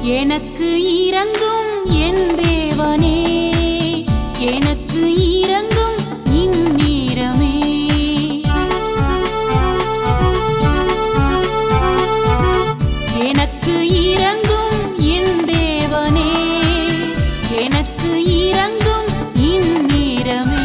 எனக்கு இறங்கும் என் தேவனே எனக்கு இறங்கும் இந்நேரமே எனக்கு இறங்கும் என் தேவனே எனக்கு இறங்கும் இந்நேரமே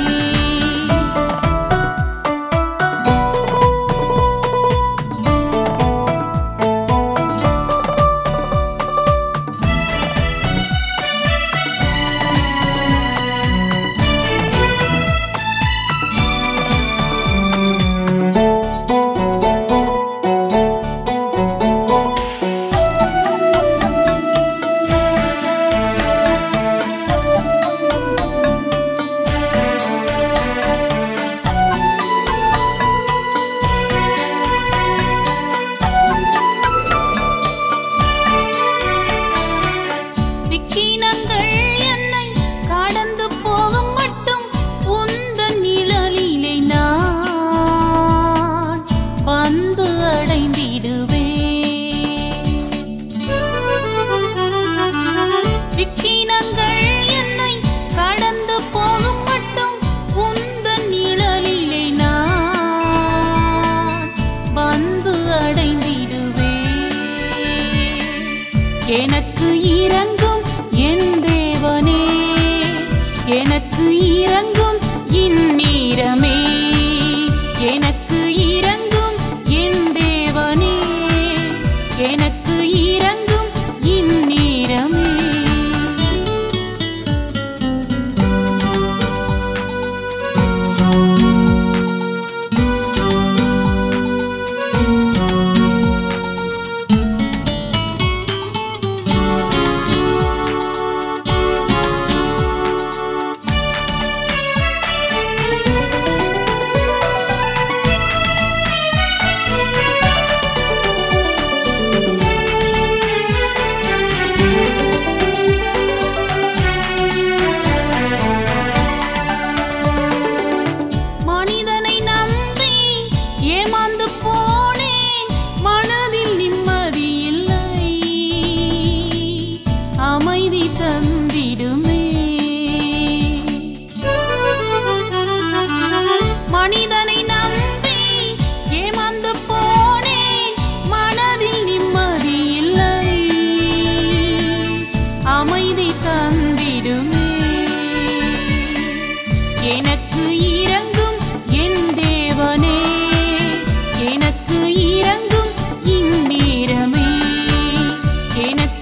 விக்கினங்கள் என்னை கடந்து போகும் மட்டும் உந்தன் நிழலிலே நான் வந்து அடைந்திடுவேன் விக்கினங்கள் என்னை கடந்து போகும் மட்டும் உந்தன் நிழலிலே நான் வந்து அடைந்திடுவேன் எனக்கு இறங்கும் என் தேவனே எனக்கு இறங்கும் இந்நேரமே எனக்கு இறங்கும் என் தேவனே எனக்கு இறங்கும் இந்நேரமே மனிதனை நம்பி ஏமாந்து போனேன் மனதில் நிம்மதி இல்லை அமைதி தந்திடுமே மனிதனை நம்பி ஏமாந்து போனேன் மனதில் நிம்மதி இல்லை அமைதி தந்திடுமே எனக்கு இறங்கும் என் தேவனே எனக்கு இறங்கும் இந்நேரமே எனக்கு